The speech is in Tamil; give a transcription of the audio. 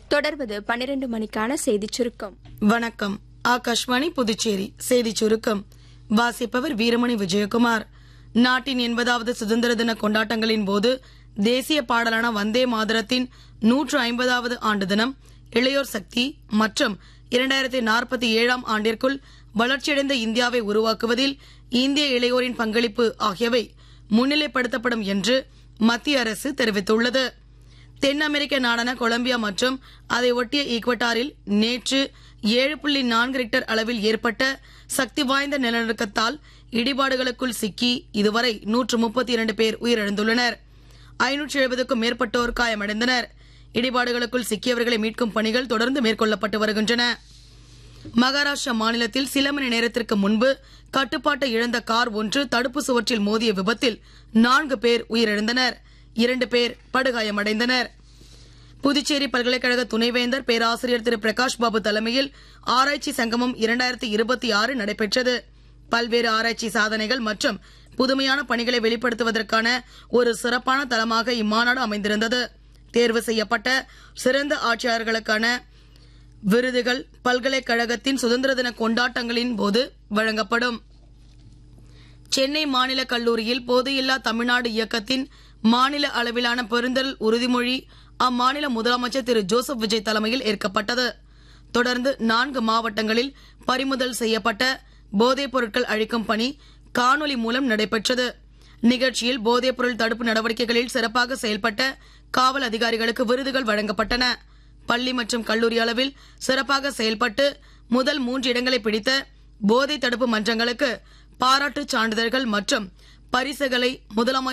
தொடர்வது பன்னிரண்டு மணிக்கான செய்திச் சுருக்கம் வணக்கம் ஆகாஷ்வாணி புதுச்சேரி செய்தி சுருக்கம் வாசிப்பவர் வீரமணி விஜயகுமார் நாட்டின் எண்பதாவது சுதந்திர தின கொண்டாட்டங்களின் போது தேசிய பாடலான வந்தே மாதரத்தின் நூற்று ஐம்பதாவது ஆண்டு தினம் இளையோர் சக்தி மற்றும் இரண்டாயிரத்தி நாற்பத்தி ஏழாம் ஆண்டிற்குள் வளர்ச்சியடைந்த இந்தியாவை உருவாக்குவதில் இந்திய இளையோரின் பங்களிப்பு ஆகியவை முன்னிலைப்படுத்தப்படும் என்று மத்திய அரசு தெரிவித்துள்ளது தென் அமெரிக்க நாடான கொலம்பியா மற்றும் அதை ஒட்டிய ஈக்வட்டாரில் நேற்று ஏழு புள்ளி நான்கு ரிக்டர் அளவில் ஏற்பட்ட சக்தி வாய்ந்த நிலநடுக்கத்தால் இடிபாடுகளுக்குள் சிக்கி இதுவரை நூற்று முப்பத்தி இரண்டு பேர் உயிரிழந்துள்ளனர் ஐநூற்று எழுபதுக்கும் மேற்பட்டோர் காயமடைந்தனர் இடிபாடுகளுக்குள் சிக்கியவர்களை மீட்கும் பணிகள் தொடர்ந்து மேற்கொள்ளப்பட்டு வருகின்றன மகாராஷ்டிரா மாநிலத்தில் சில மணி நேரத்திற்கு முன்பு கட்டுப்பாட்டை இழந்த கார் ஒன்று தடுப்பு சுவற்றில் மோதிய விபத்தில் நான்கு பேர் உயிரிழந்தனர் இரண்டு பேர் படுகாயமடைந்தனர் புதுச்சேரி பல்கலைக்கழக துணைவேந்தர் பேராசிரியர் திரு பிரகாஷ் பாபு தலைமையில் ஆராய்ச்சி சங்கமம் இரண்டாயிரத்தி இருபத்தி ஆறு நடைபெற்றது பல்வேறு ஆராய்ச்சி சாதனைகள் மற்றும் புதுமையான பணிகளை வெளிப்படுத்துவதற்கான ஒரு சிறப்பான தளமாக இம்மாநாடு அமைந்திருந்தது தேர்வு செய்யப்பட்ட சிறந்த ஆட்சியாளர்களுக்கான விருதுகள் பல்கலைக்கழகத்தின் சுதந்திர தின கொண்டாட்டங்களின் போது வழங்கப்படும் சென்னை மாநில கல்லூரியில் போதையில்லா தமிழ்நாடு இயக்கத்தின் மாநில அளவிலான பெருந்தல் உறுதிமொழி அம்மாநில முதலமைச்சர் திரு ஜோசப் விஜய் தலைமையில் ஏற்கப்பட்டது தொடர்ந்து நான்கு மாவட்டங்களில் பறிமுதல் செய்யப்பட்ட போதைப் பொருட்கள் அழிக்கும் பணி காணொலி மூலம் நடைபெற்றது நிகழ்ச்சியில் போதைப் பொருள் தடுப்பு நடவடிக்கைகளில் சிறப்பாக செயல்பட்ட காவல் அதிகாரிகளுக்கு விருதுகள் வழங்கப்பட்டன பள்ளி மற்றும் கல்லூரி அளவில் சிறப்பாக செயல்பட்டு முதல் மூன்று இடங்களை பிடித்த போதை தடுப்பு மன்றங்களுக்கு பாராட்டுச் சான்றிதழ்கள் மற்றும் பரிசுகளை முதலமைச்சர்